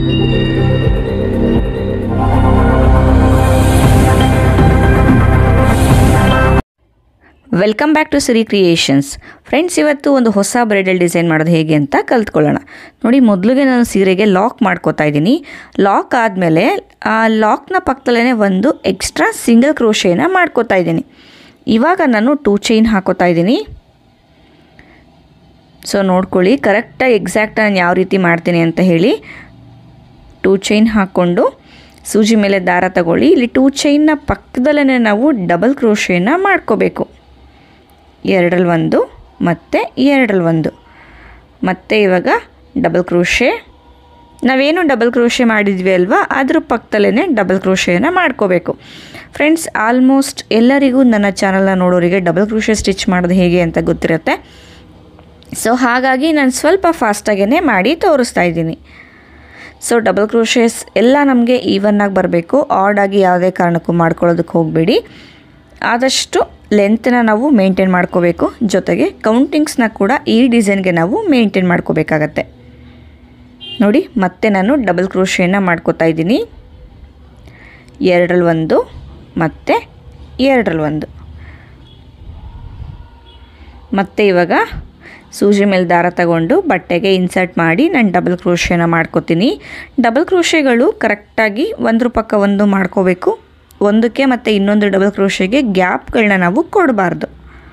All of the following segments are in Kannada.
welcome back to Siri creations friends ಇವತ್ತು ಒಂದು ಹೊಸ ಬ್ರೈಡಲ್ ಡಿಸೈನ್ ಮಾಡೋದು ಹೇಗೆ ಅಂತ ಕಲ್ತ್ಕೊಳ್ಳೋಣ ನೋಡಿ ಮೊದಲಿಗೆ ನಾನು ಸೀರೆಗೆ ಲಾಕ್ ಮಾಡ್ಕೋತಾ ಇದ್ದೀನಿ ಲಾಕ್ ಆದಮೇಲೆ ಆ ಲಾಕ್ನ ಪಕ್ಕದಲ್ಲೇ ಒಂದು ಎಕ್ಸ್ಟ್ರಾ ಸಿಂಗಲ್ ಕ್ರೋಶೇನ ಮಾಡ್ಕೋತಾ ಇದ್ದೀನಿ ಇವಾಗ ನಾನು ಟೂ ಚೈನ್ ಹಾಕೋತಾ ಇದ್ದೀನಿ ಸೊ ನೋಡ್ಕೊಳ್ಳಿ ಕರೆಕ್ಟಾಗಿ ಎಕ್ಸಾಕ್ಟ್ ನಾನು ಯಾವ ರೀತಿ ಮಾಡ್ತೀನಿ ಅಂತ ಹೇಳಿ ಟೂ ಚೈನ್ ಹಾಕ್ಕೊಂಡು ಸೂಜಿ ಮೇಲೆ ದಾರ ತಗೊಳ್ಳಿ ಇಲ್ಲಿ ಟೂ ಚೈನ್ನ ಪಕ್ಕದಲ್ಲೇ ನಾವು ಡಬಲ್ ಕ್ರೋಶೇನ ಮಾಡ್ಕೋಬೇಕು ಎರಡರಲ್ಲಿ ಒಂದು ಮತ್ತು ಎರಡರಲ್ಲಿ ಒಂದು ಮತ್ತು ಇವಾಗ ಡಬಲ್ ಕ್ರೋಶೆ ನಾವೇನು ಡಬಲ್ ಕ್ರೋಶೆ ಮಾಡಿದ್ವಿ ಅಲ್ವಾ ಅದ್ರ ಪಕ್ಕದಲ್ಲೇ ಡಬಲ್ ಕ್ರೋಶೆನ ಮಾಡ್ಕೋಬೇಕು ಫ್ರೆಂಡ್ಸ್ ಆಲ್ಮೋಸ್ಟ್ ಎಲ್ಲರಿಗೂ ನನ್ನ ಚಾನಲ್ನ ನೋಡೋರಿಗೆ ಡಬಲ್ ಕ್ರೋಶೆ ಸ್ಟಿಚ್ ಮಾಡೋದು ಹೇಗೆ ಅಂತ ಗೊತ್ತಿರುತ್ತೆ ಸೊ ಹಾಗಾಗಿ ನಾನು ಸ್ವಲ್ಪ ಫಾಸ್ಟಾಗೇ ಮಾಡಿ ತೋರಿಸ್ತಾ ಇದ್ದೀನಿ ಸೊ ಡಬಲ್ ಕ್ರೋಶೇಸ್ ಎಲ್ಲ ನಮಗೆ ಈವನ್ನಾಗಿ ಬರಬೇಕು ಆಡಾಗಿ ಯಾವುದೇ ಕಾರಣಕ್ಕೂ ಮಾಡ್ಕೊಳ್ಳೋದಕ್ಕೆ ಹೋಗಬೇಡಿ ಆದಷ್ಟು ಲೆಂತ್ನ ನಾವು ಮೇಂಟೈನ್ ಮಾಡ್ಕೋಬೇಕು ಜೊತೆಗೆ ಕೌಂಟಿಂಗ್ಸ್ನ ಕೂಡ ಈ ಡಿಸೈನ್ಗೆ ನಾವು ಮೇಂಟೈನ್ ಮಾಡ್ಕೋಬೇಕಾಗತ್ತೆ ನೋಡಿ ಮತ್ತೆ ನಾನು ಡಬಲ್ ಕ್ರೋಶೇನ ಮಾಡ್ಕೋತಾ ಇದ್ದೀನಿ ಎರಡರಲ್ಲಿ ಒಂದು ಮತ್ತು ಎರಡರಲ್ಲಿ ಒಂದು ಮತ್ತು ಇವಾಗ ಸೂಜಿ ಮೇಲೆ ದಾರ ತಗೊಂಡು ಬಟ್ಟೆಗೆ ಇನ್ಸರ್ಟ್ ಮಾಡಿ ನಾನು ಡಬಲ್ ಕ್ರೋಶೇನ ಮಾಡ್ಕೋತೀನಿ ಡಬಲ್ ಕ್ರೋಶೆಗಳು ಕರೆಕ್ಟಾಗಿ ಒಂದ್ರ ಪಕ್ಕ ಒಂದು ಮಾಡ್ಕೋಬೇಕು ಒಂದಕ್ಕೆ ಮತ್ತು ಇನ್ನೊಂದು ಡಬಲ್ ಕ್ರೋಶೆಗೆ ಗ್ಯಾಪ್ಗಳನ್ನ ನಾವು ಕೊಡಬಾರ್ದು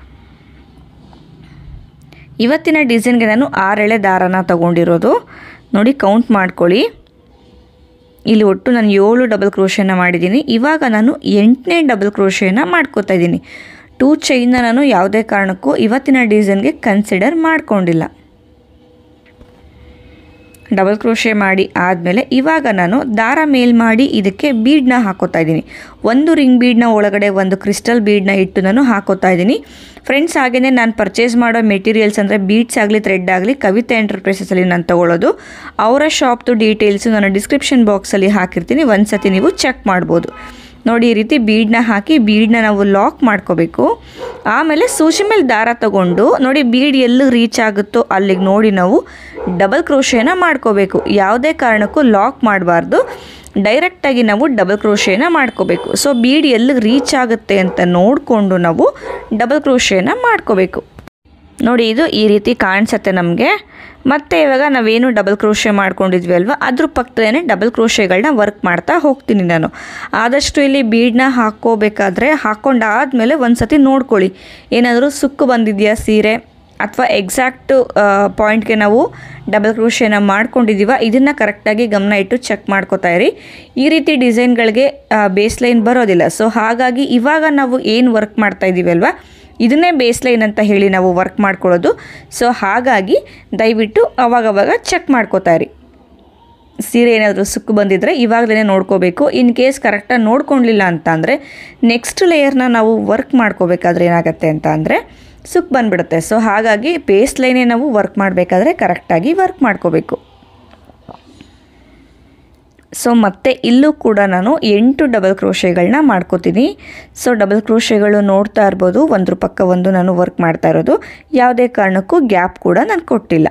ಇವತ್ತಿನ ಡಿಸೈನ್ಗೆ ನಾನು ಆರೆಳೆ ದಾರನ ತಗೊಂಡಿರೋದು ನೋಡಿ ಕೌಂಟ್ ಮಾಡ್ಕೊಳ್ಳಿ ಇಲ್ಲಿ ಒಟ್ಟು ನಾನು ಏಳು ಡಬಲ್ ಕ್ರೋಶೆನ ಮಾಡಿದ್ದೀನಿ ಇವಾಗ ನಾನು ಎಂಟನೇ ಡಬಲ್ ಕ್ರೋಶೆನ ಮಾಡ್ಕೋತಾ ಇದ್ದೀನಿ ಟೂ ಚೈನ್ನ ನಾನು ಯಾವುದೇ ಕಾರಣಕ್ಕೂ ಇವತ್ತಿನ ಡಿಸೈನ್ಗೆ ಕನ್ಸಿಡರ್ ಮಾಡ್ಕೊಂಡಿಲ್ಲ ಡಬಲ್ ಕ್ರೋಶೆ ಮಾಡಿ ಆದಮೇಲೆ ಇವಾಗ ನಾನು ದಾರ ಮೇಲ್ ಮಾಡಿ ಇದಕ್ಕೆ ಬೀಡನ್ನ ಹಾಕೋತಾ ಇದ್ದೀನಿ ಒಂದು ರಿಂಗ್ ಬೀಡನ್ನ ಒಳಗಡೆ ಒಂದು ಕ್ರಿಸ್ಟಲ್ ಬೀಡನ್ನ ಇಟ್ಟು ನಾನು ಹಾಕೋತಾ ಇದ್ದೀನಿ ಫ್ರೆಂಡ್ಸ್ ಹಾಗೆಯೇ ನಾನು ಪರ್ಚೇಸ್ ಮಾಡೋ ಮೆಟೀರಿಯಲ್ಸ್ ಅಂದರೆ ಬೀಡ್ಸ್ ಆಗಲಿ ಥ್ರೆಡ್ ಆಗಲಿ ಕವಿತೆ ಎಂಟರ್ಪ್ರೈಸಸಲ್ಲಿ ನಾನು ತೊಗೊಳ್ಳೋದು ಅವರ ಶಾಪ್ದು ಡೀಟೇಲ್ಸು ನಾನು ಡಿಸ್ಕ್ರಿಪ್ಷನ್ ಬಾಕ್ಸಲ್ಲಿ ಹಾಕಿರ್ತೀನಿ ಒಂದು ಸತಿ ನೀವು ಚೆಕ್ ಮಾಡ್ಬೋದು ನೋಡಿ ಈ ರೀತಿ ಬೀಡನ್ನ ಹಾಕಿ ಬೀಡನ್ನ ನಾವು ಲಾಕ್ ಮಾಡ್ಕೋಬೇಕು ಆಮೇಲೆ ಸೂಜಿ ಮೇಲೆ ದಾರ ತಗೊಂಡು ನೋಡಿ ಬೀಡ್ ಎಲ್ಲಿ ರೀಚ್ ಆಗುತ್ತೋ ಅಲ್ಲಿಗೆ ನೋಡಿ ನಾವು ಡಬಲ್ ಕ್ರೋಶೇನ ಮಾಡ್ಕೋಬೇಕು ಯಾವುದೇ ಕಾರಣಕ್ಕೂ ಲಾಕ್ ಮಾಡಬಾರ್ದು ಡೈರೆಕ್ಟಾಗಿ ನಾವು ಡಬಲ್ ಕ್ರೋಶೇನ ಮಾಡ್ಕೋಬೇಕು ಸೊ ಬೀಡ್ ಎಲ್ಲಿಗೆ ರೀಚ್ ಆಗುತ್ತೆ ಅಂತ ನೋಡಿಕೊಂಡು ನಾವು ಡಬಲ್ ಕ್ರೋಶೇನ ಮಾಡ್ಕೋಬೇಕು ನೋಡಿ ಇದು ಈ ರೀತಿ ಕಾಣಿಸುತ್ತೆ ನಮಗೆ ಮತ್ತು ಇವಾಗ ನಾವೇನು ಡಬಲ್ ಕ್ರೋಶೆ ಮಾಡ್ಕೊಂಡಿದ್ವಿ ಅಲ್ವಾ ಅದ್ರ ಪಕ್ಕದಲ್ಲೇ ಡಬಲ್ ಕ್ರೋಶೆಗಳನ್ನ ವರ್ಕ್ ಮಾಡ್ತಾ ಹೋಗ್ತೀನಿ ನಾನು ಆದಷ್ಟು ಇಲ್ಲಿ ಬೀಡನ್ನ ಹಾಕ್ಕೋಬೇಕಾದ್ರೆ ಹಾಕ್ಕೊಂಡಾದಮೇಲೆ ಒಂದು ಸತಿ ನೋಡ್ಕೊಳ್ಳಿ ಏನಾದರೂ ಸುಕ್ಕು ಬಂದಿದೆಯಾ ಸೀರೆ ಅಥವಾ ಎಕ್ಸಾಕ್ಟು ಪಾಯಿಂಟ್ಗೆ ನಾವು ಡಬಲ್ ಕ್ರೋಶೇನ ಮಾಡ್ಕೊಂಡಿದ್ದೀವ ಇದನ್ನು ಕರೆಕ್ಟಾಗಿ ಗಮನ ಇಟ್ಟು ಚೆಕ್ ಮಾಡ್ಕೋತಾ ಇರಿ ಈ ರೀತಿ ಡಿಸೈನ್ಗಳಿಗೆ ಬೇಸ್ ಲೈನ್ ಬರೋದಿಲ್ಲ ಸೊ ಹಾಗಾಗಿ ಇವಾಗ ನಾವು ಏನು ವರ್ಕ್ ಮಾಡ್ತಾ ಇದ್ದೀವಿ ಅಲ್ವಾ ಇದನ್ನೇ ಬೇಸ್ ಲೈನ್ ಅಂತ ಹೇಳಿ ನಾವು ವರ್ಕ್ ಮಾಡ್ಕೊಳ್ಳೋದು ಸೊ ಹಾಗಾಗಿ ದಯವಿಟ್ಟು ಅವಾಗವಾಗ ಚೆಕ್ ಮಾಡ್ಕೋತಾ ಇರಿ ಸೀರೆ ಏನಾದರೂ ಸುಕ್ಕು ಬಂದಿದ್ದರೆ ಇವಾಗಲೇ ನೋಡ್ಕೋಬೇಕು ಇನ್ ಕೇಸ್ ಕರೆಕ್ಟಾಗಿ ನೋಡ್ಕೊಳ್ಲಿಲ್ಲ ಅಂತ ಅಂದರೆ ನೆಕ್ಸ್ಟ್ ಲೇಯರ್ನ ನಾವು ವರ್ಕ್ ಮಾಡ್ಕೋಬೇಕಾದ್ರೆ ಏನಾಗುತ್ತೆ ಅಂತ ಅಂದರೆ ಸುಕ್ ಬಂದುಬಿಡುತ್ತೆ ಸೊ ಹಾಗಾಗಿ ಬೇಸ್ ಲೈನೇ ನಾವು ವರ್ಕ್ ಮಾಡಬೇಕಾದ್ರೆ ಕರೆಕ್ಟಾಗಿ ವರ್ಕ್ ಮಾಡ್ಕೋಬೇಕು ಸೊ ಮತ್ತೆ ಇಲ್ಲೂ ಕೂಡ ನಾನು ಎಂಟು ಡಬಲ್ ಕ್ರೋಶೆಗಳನ್ನ ಮಾಡ್ಕೋತೀನಿ ಸೊ ಡಬಲ್ ಕ್ರೋಶೆಗಳು ನೋಡ್ತಾ ಇರ್ಬೋದು ಒಂದ್ರ ಪಕ್ಕ ಒಂದು ನಾನು ವರ್ಕ್ ಮಾಡ್ತಾ ಇರೋದು ಯಾವುದೇ ಕಾರಣಕ್ಕೂ ಗ್ಯಾಪ್ ಕೂಡ ನಾನು ಕೊಟ್ಟಿಲ್ಲ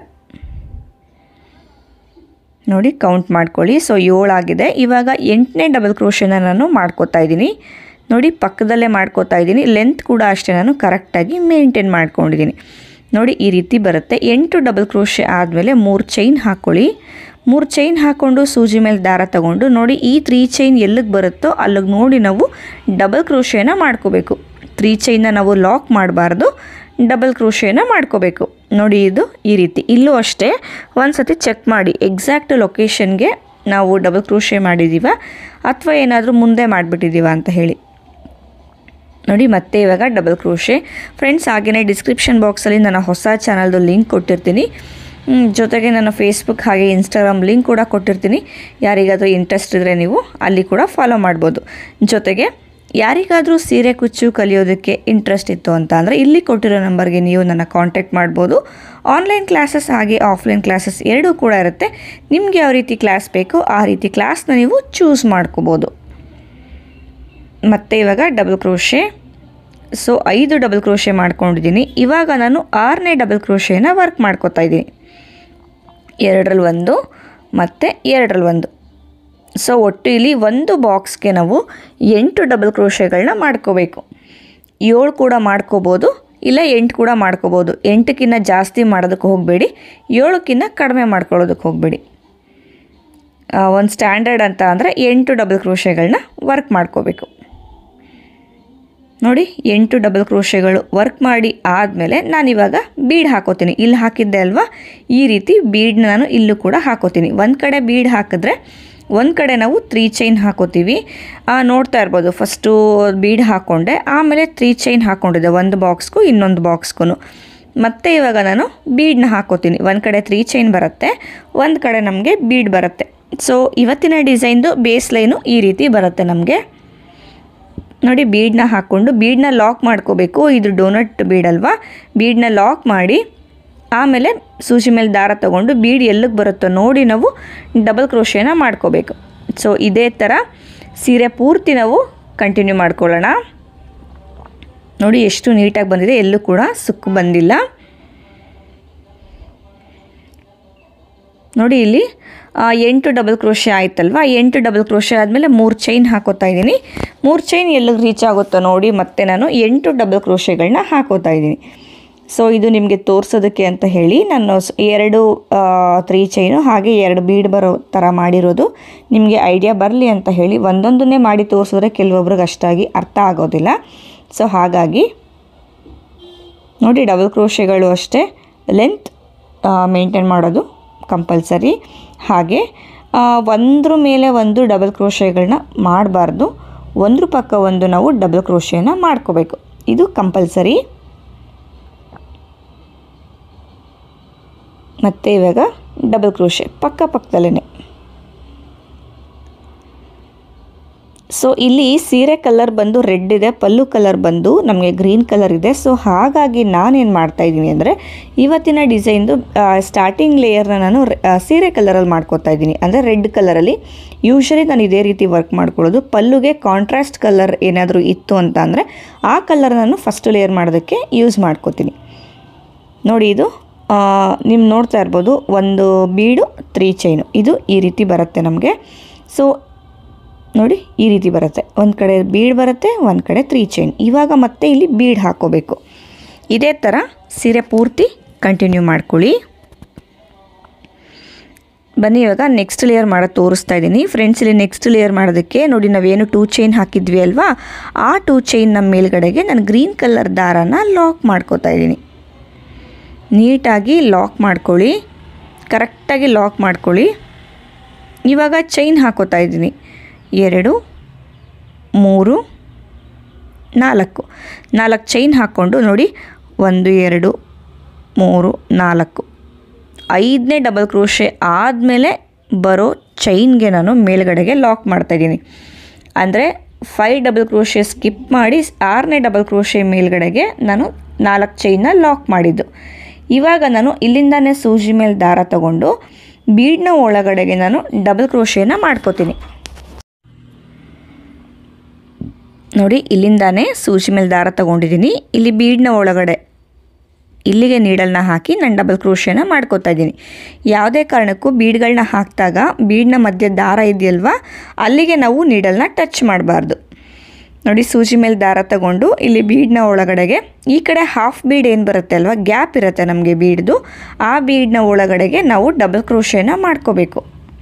ನೋಡಿ ಕೌಂಟ್ ಮಾಡ್ಕೊಳ್ಳಿ ಸೊ ಏಳಾಗಿದೆ ಇವಾಗ ಎಂಟನೇ ಡಬಲ್ ಕ್ರೋಶೆನ ನಾನು ಮಾಡ್ಕೋತಾ ಇದ್ದೀನಿ ನೋಡಿ ಪಕ್ಕದಲ್ಲೇ ಮಾಡ್ಕೋತಾ ಇದ್ದೀನಿ ಲೆಂತ್ ಕೂಡ ಅಷ್ಟೇ ನಾನು ಕರೆಕ್ಟಾಗಿ ಮೇಂಟೈನ್ ಮಾಡ್ಕೊಂಡಿದ್ದೀನಿ ನೋಡಿ ಈ ರೀತಿ ಬರುತ್ತೆ ಎಂಟು ಡಬಲ್ ಕ್ರೋಶೆ ಆದಮೇಲೆ ಮೂರು ಚೈನ್ ಹಾಕ್ಕೊಳ್ಳಿ ಮೂರು ಚೈನ್ ಹಾಕ್ಕೊಂಡು ಸೂಜಿ ಮೇಲೆ ದಾರ ತಗೊಂಡು ನೋಡಿ ಈ ತ್ರೀ ಚೈನ್ ಎಲ್ಲಿಗೆ ಬರುತ್ತೋ ಅಲ್ಲಿಗೆ ನೋಡಿ ನಾವು ಡಬಲ್ ಕ್ರೋಶೇನ ಮಾಡ್ಕೋಬೇಕು ತ್ರೀ ಚೈನ್ನ ನಾವು ಲಾಕ್ ಮಾಡಬಾರ್ದು ಡಬಲ್ ಕ್ರೋಶೇನ ಮಾಡ್ಕೋಬೇಕು ನೋಡಿ ಇದು ಈ ರೀತಿ ಇಲ್ಲೂ ಅಷ್ಟೇ ಒಂದು ಸತಿ ಚೆಕ್ ಮಾಡಿ ಎಕ್ಸಾಕ್ಟ್ ಲೊಕೇಶನ್ಗೆ ನಾವು ಡಬಲ್ ಕ್ರೋಶೆ ಮಾಡಿದ್ದೀವ ಅಥವಾ ಏನಾದರೂ ಮುಂದೆ ಮಾಡಿಬಿಟ್ಟಿದ್ದೀವ ಅಂತ ಹೇಳಿ ನೋಡಿ ಮತ್ತೆ ಇವಾಗ ಡಬಲ್ ಕ್ರೋಶೆ ಫ್ರೆಂಡ್ಸ್ ಹಾಗೆಯೇ ಡಿಸ್ಕ್ರಿಪ್ಷನ್ ಬಾಕ್ಸಲ್ಲಿ ನನ್ನ ಹೊಸ ಚಾನಲ್ದು ಲಿಂಕ್ ಕೊಟ್ಟಿರ್ತೀನಿ ಹ್ಮ್, ಜೊತೆಗೆ ನನ್ನ ಫೇಸ್ಬುಕ್ ಹಾಗೆ ಇನ್ಸ್ಟಾಗ್ರಾಮ್ ಲಿಂಕ್ ಕೂಡ ಕೊಟ್ಟಿರ್ತೀನಿ ಯಾರಿಗಾದರೂ ಇಂಟ್ರೆಸ್ಟ್ ಇದ್ದರೆ ನೀವು ಅಲ್ಲಿ ಕೂಡ ಫಾಲೋ ಮಾಡ್ಬೋದು ಜೊತೆಗೆ ಯಾರಿಗಾದರೂ ಸೀರೆ ಕುಚ್ಚು ಕಲಿಯೋದಕ್ಕೆ ಇಂಟ್ರೆಸ್ಟ್ ಇತ್ತು ಅಂತ ಅಂದರೆ ಇಲ್ಲಿ ಕೊಟ್ಟಿರೋ ನಂಬರ್ಗೆ ನೀವು ನನ್ನ ಕಾಂಟ್ಯಾಕ್ಟ್ ಮಾಡ್ಬೋದು ಆನ್ಲೈನ್ ಕ್ಲಾಸಸ್ ಹಾಗೆ ಆಫ್ಲೈನ್ ಕ್ಲಾಸಸ್ ಎರಡೂ ಕೂಡ ಇರುತ್ತೆ ನಿಮಗೆ ಯಾವ ರೀತಿ ಕ್ಲಾಸ್ ಬೇಕೋ ಆ ರೀತಿ ಕ್ಲಾಸ್ನ ನೀವು ಚೂಸ್ ಮಾಡ್ಕೋಬೋದು ಮತ್ತು ಇವಾಗ ಡಬಲ್ ಕ್ರೋಶೆ ಸೊ ಐದು ಡಬಲ್ ಕ್ರೋಶೆ ಮಾಡ್ಕೊಂಡಿದ್ದೀನಿ ಇವಾಗ ನಾನು ಆರನೇ ಡಬಲ್ ಕ್ರೋಶೆನ ವರ್ಕ್ ಮಾಡ್ಕೋತಾ ಇದ್ದೀನಿ ಎರಡರಲ್ಲಿ ಒಂದು ಮತ್ತು ಎರಡರಲ್ಲಿ ಒಂದು ಸೊ ಒಟ್ಟು ಇಲ್ಲಿ ಒಂದು ಬಾಕ್ಸ್ಗೆ ನಾವು ಎಂಟು ಡಬಲ್ ಕ್ರೋಶೆಗಳನ್ನ ಮಾಡ್ಕೋಬೇಕು ಏಳು ಕೂಡ ಮಾಡ್ಕೋಬೋದು ಇಲ್ಲ ಎಂಟು ಕೂಡ ಮಾಡ್ಕೋಬೋದು ಎಂಟಕ್ಕಿಂತ ಜಾಸ್ತಿ ಮಾಡೋದಕ್ಕೆ ಹೋಗಬೇಡಿ ಏಳಕ್ಕಿಂತ ಕಡಿಮೆ ಮಾಡ್ಕೊಳ್ಳೋದಕ್ಕೆ ಹೋಗಬೇಡಿ ಒಂದು ಸ್ಟ್ಯಾಂಡರ್ಡ್ ಅಂತ ಅಂದರೆ ಎಂಟು ಡಬಲ್ ಕ್ರೋಶೆಗಳನ್ನ ವರ್ಕ್ ಮಾಡ್ಕೋಬೇಕು ನೋಡಿ ಎಂಟು ಡಬಲ್ ಕ್ರೋಶೆಗಳು ವರ್ಕ್ ಮಾಡಿ ಆದಮೇಲೆ ನಾನಿವಾಗ ಬೀಡ್ ಹಾಕೋತೀನಿ ಇಲ್ಲಿ ಹಾಕಿದ್ದೆ ಅಲ್ವಾ ಈ ರೀತಿ ಬೀಡ್ನ ನಾನು ಇಲ್ಲೂ ಕೂಡ ಹಾಕೋತೀನಿ ಒಂದು ಕಡೆ ಬೀಡ್ ಹಾಕಿದ್ರೆ ಒಂದು ಕಡೆ ನಾವು ತ್ರೀ ಚೈನ್ ಹಾಕೋತೀವಿ ಆ, ನೋಡ್ತಾ ಇರ್ಬೋದು ಫಸ್ಟು ಬೀಡ್ ಹಾಕ್ಕೊಂಡೆ ಆಮೇಲೆ ತ್ರೀ ಚೈನ್ ಹಾಕ್ಕೊಂಡಿದ್ದೆ ಒಂದು ಬಾಕ್ಸ್ಗೂ ಇನ್ನೊಂದು ಬಾಕ್ಸ್ಗೂ ಮತ್ತೆ ಇವಾಗ ನಾನು ಬೀಡ್ನ ಹಾಕೋತೀನಿ ಒಂದು ಕಡೆ ತ್ರೀ ಚೈನ್ ಬರುತ್ತೆ ಒಂದು ಕಡೆ ನಮಗೆ ಬೀಡ್ ಬರುತ್ತೆ ಸೊ ಇವತ್ತಿನ ಡಿಸೈನ್ದು ಬೇಸ್ ಲೈನು ಈ ರೀತಿ ಬರುತ್ತೆ ನಮಗೆ ನೋಡಿ ಬೀಡನ್ನ ಹಾಕ್ಕೊಂಡು ಬೀಡನ್ನ ಲಾಕ್ ಮಾಡ್ಕೋಬೇಕು ಇದು ಡೋನಟ್ ಬೀಡ್ ಅಲ್ವಾ ಬೀಡನ್ನ ಲಾಕ್ ಮಾಡಿ ಆಮೇಲೆ ಸೂಜಿ ಮೇಲೆ ದಾರ ತಗೊಂಡು ಬೀಡ್ ಎಲ್ಲಿಗೆ ಬರುತ್ತೋ ನೋಡಿ ನಾವು ಡಬಲ್ ಕ್ರೋಶೇನ ಮಾಡ್ಕೋಬೇಕು ಸೊ ಇದೇ ಥರ ಸೀರೆ ಪೂರ್ತಿ ನಾವು ಕಂಟಿನ್ಯೂ ಮಾಡ್ಕೊಳ್ಳೋಣ ನೋಡಿ ಎಷ್ಟು ನೀಟಾಗಿ ಬಂದಿದೆ ಎಲ್ಲೂ ಕೂಡ ಸುಕ್ಕು ಬಂದಿಲ್ಲ ನೋಡಿ ಇಲ್ಲಿ ಆ, ಎಂಟು ಡಬಲ್ ಕ್ರೋಶೆ ಆಯ್ತಲ್ವಾ ಎಂಟು ಡಬಲ್ ಕ್ರೋಶೆ ಆದಮೇಲೆ ಮೂರು ಚೈನ್ ಹಾಕೋತಾ ಇದ್ದೀನಿ ಮೂರು ಚೈನ್ ಎಲ್ಲಿಗೆ ರೀಚ್ ಆಗುತ್ತೋ ನೋಡಿ ಮತ್ತೆ ನಾನು ಎಂಟು ಡಬಲ್ ಕ್ರೋಶೆಗಳನ್ನ ಹಾಕೋತಾ ಇದ್ದೀನಿ ಸೊ ಇದು ನಿಮಗೆ ತೋರಿಸೋದಕ್ಕೆ ಅಂತ ಹೇಳಿ ನಾನು ಸ್- ಎರಡು ತ್ರೀ ಚೈನು ಹಾಗೆ ಎರಡು ಬೀಡ್ ಬರೋ ಥರ ಮಾಡಿರೋದು ನಿಮಗೆ ಐಡಿಯಾ ಬರಲಿ ಅಂತ ಹೇಳಿ ಒಂದೊಂದನ್ನೇ ಮಾಡಿ ತೋರಿಸಿದ್ರೆ ಕೆಲವೊಬ್ರಿಗೆ ಅಷ್ಟಾಗಿ ಅರ್ಥ ಆಗೋದಿಲ್ಲ ಸೊ ಹಾಗಾಗಿ ನೋಡಿ ಡಬಲ್ ಕ್ರೋಶೆಗಳು ಅಷ್ಟೇ ಲೆಂತ್ ಮೇಂಟೈನ್ ಮಾಡೋದು ಕಂಪಲ್ಸರಿ ಹಾಗೆ ಆ, ಒಂದ್ರ ಮೇಲೆ ಒಂದು ಡಬಲ್ ಕ್ರೋಶೆಗಳನ್ನ ಮಾಡಬಾರ್ದು ಒಂದ್ರ ಪಕ್ಕ ಒಂದು ನಾವು ಡಬಲ್ ಕ್ರೋಶೆನ ಮಾಡ್ಕೋಬೇಕು ಇದು ಕಂಪಲ್ಸರಿ ಮತ್ತು ಇವಾಗ ಡಬಲ್ ಕ್ರೋಶೆ ಪಕ್ಕ ಪಕ್ಕದಲ್ಲೇ ಸೊ ಇಲ್ಲಿ ಸೀರೆ ಕಲರ್ ಬಂದು ರೆಡ್ ಇದೆ ಪಲ್ಲು ಕಲರ್ ಬಂದು ನಮಗೆ ಗ್ರೀನ್ ಕಲರ್ ಇದೆ ಸೊ ಹಾಗಾಗಿ ನಾನೇನು ಮಾಡ್ತಾ ಇದ್ದೀನಿ ಅಂದರೆ ಇವತ್ತಿನ ಡಿಸೈನ್ದು ಸ್ಟಾರ್ಟಿಂಗ್ ಲೇಯರ್ನ ನಾನು ರೆ- ಆ, ಸೀರೆ ಕಲರಲ್ಲಿ ಮಾಡ್ಕೋತಾ ಇದ್ದೀನಿ ಅಂದರೆ ರೆಡ್ ಕಲರಲ್ಲಿ ಯೂಶ್ವಲಿ ನಾನು ಇದೇ ರೀತಿ ವರ್ಕ್ ಮಾಡ್ಕೊಳ್ಳೋದು ಪಲ್ಲುಗೆ ಕಾಂಟ್ರಾಸ್ಟ್ ಕಲರ್ ಏನಾದರೂ ಇತ್ತು ಅಂತ ಅಂದರೆ ಆ ಕಲರ್ ನಾನು ಫಸ್ಟ್ ಲೇಯರ್ ಮಾಡೋದಕ್ಕೆ ಯೂಸ್ ಮಾಡ್ಕೋತೀನಿ ನೋಡಿ ಇದು ನೀವು ನೋಡ್ತಾ ಇರ್ಬೋದು ಒಂದು ಬೀಡು ತ್ರೀ ಚೈನು ಇದು ಈ ರೀತಿ ಬರುತ್ತೆ ನಮಗೆ ಸೊ ನೋಡಿ ಈ ರೀತಿ ಬರುತ್ತೆ ಒಂದು ಕಡೆ ಬೀಡ್ ಬರುತ್ತೆ ಒಂದು ಕಡೆ ತ್ರೀ ಚೈನ್ ಇವಾಗ ಮತ್ತೆ ಇಲ್ಲಿ ಬೀಡ್ ಹಾಕೋಬೇಕು ಇದೇ ಥರ ಸೀರೆ ಪೂರ್ತಿ ಕಂಟಿನ್ಯೂ ಮಾಡ್ಕೊಳ್ಳಿ ಬನ್ನಿ ಇವಾಗ ನೆಕ್ಸ್ಟ್ ಲೇಯರ್ ಮಾಡೋದು ತೋರಿಸ್ತಾ ಇದ್ದೀನಿ ಫ್ರೆಂಡ್ಸ್ ಇಲ್ಲಿ ನೆಕ್ಸ್ಟ್ ಲೇಯರ್ ಮಾಡೋದಕ್ಕೆ ನೋಡಿ ನಾವೇನು ಟೂ ಚೈನ್ ಹಾಕಿದ್ವಿ ಅಲ್ವಾ ಆ ಟೂ ಚೈನ್ ನಮ್ಮ ಮೇಲ್ಗಡೆಗೆ ನಾನು ಗ್ರೀನ್ ಕಲರ್ ದಾರನ ಲಾಕ್ ಮಾಡ್ಕೋತಾ ಇದ್ದೀನಿ ನೀಟಾಗಿ ಲಾಕ್ ಮಾಡ್ಕೊಳ್ಳಿ ಕರೆಕ್ಟಾಗಿ ಲಾಕ್ ಮಾಡ್ಕೊಳ್ಳಿ ಇವಾಗ ಚೈನ್ ಹಾಕೋತಾ ಇದ್ದೀನಿ ಎರಡು ಮೂರು ನಾಲ್ಕು ನಾಲ್ಕು ಚೈನ್ ಹಾಕ್ಕೊಂಡು ನೋಡಿ ಒಂದು ಎರಡು ಮೂರು ನಾಲ್ಕು ಐದನೇ ಡಬಲ್ ಕ್ರೋಶೆ ಆದಮೇಲೆ ಬರೋ ಚೈನ್ಗೆ ನಾನು ಮೇಲ್ಗಡೆಗೆ ಲಾಕ್ ಮಾಡ್ತಾಯಿದ್ದೀನಿ ಅಂದರೆ ಫೈ ಡಬಲ್ ಕ್ರೋಶೆ ಸ್ಕಿಪ್ ಮಾಡಿ ಆರನೇ ಡಬಲ್ ಕ್ರೋಶೆ ಮೇಲ್ಗಡೆಗೆ ನಾನು ನಾಲ್ಕು ಚೈನ್ನ ಲಾಕ್ ಮಾಡಿದ್ದು ಇವಾಗ ನಾನು ಇಲ್ಲಿಂದಾನೇ ಸೂಜಿ ಮೇಲೆ ದಾರ ತಗೊಂಡು ಬೀಡ್ನ ಒಳಗಡೆಗೆ ನಾನು ಡಬಲ್ ಕ್ರೋಶೆನ ಮಾಡ್ಕೋತೀನಿ ನೋಡಿ ಇಲ್ಲಿಂದಾನೇ ಸೂಜಿ ಮೇಲೆ ದಾರ ತಗೊಂಡಿದ್ದೀನಿ ಇಲ್ಲಿ ಬೀಡ್ನ ಒಳಗಡೆ ಇಲ್ಲಿಗೆ ನೀಡಲ್ನ ಹಾಕಿ ನಾನು ಡಬಲ್ ಕ್ರೋಶೆನ ಮಾಡ್ಕೋತಾ ಇದ್ದೀನಿ ಯಾವುದೇ ಕಾರಣಕ್ಕೂ ಬೀಡ್ಗಳನ್ನ ಹಾಕಿದಾಗ ಬೀಡ್ನ ಮಧ್ಯೆ ದಾರ ಇದೆಯಲ್ವಾ ಅಲ್ಲಿಗೆ ನಾವು ನೀಡಲ್ನ ಟಚ್ ಮಾಡಬಾರ್ದು ನೋಡಿ ಸೂಜಿ ಮೇಲೆ ದಾರ ತಗೊಂಡು ಇಲ್ಲಿ ಬೀಡ್ನ ಒಳಗಡೆಗೆ ಈ ಕಡೆ ಹಾಫ್ ಬೀಡ್ ಏನು ಬರುತ್ತೆ ಅಲ್ವಾ ಗ್ಯಾಪ್ ಇರುತ್ತೆ ನಮಗೆ ಬೀಡ್ದು ಆ ಬೀಡ್ನ ಒಳಗಡೆಗೆ ನಾವು ಡಬಲ್ ಕ್ರೋಶೆನ ಮಾಡ್ಕೋಬೇಕು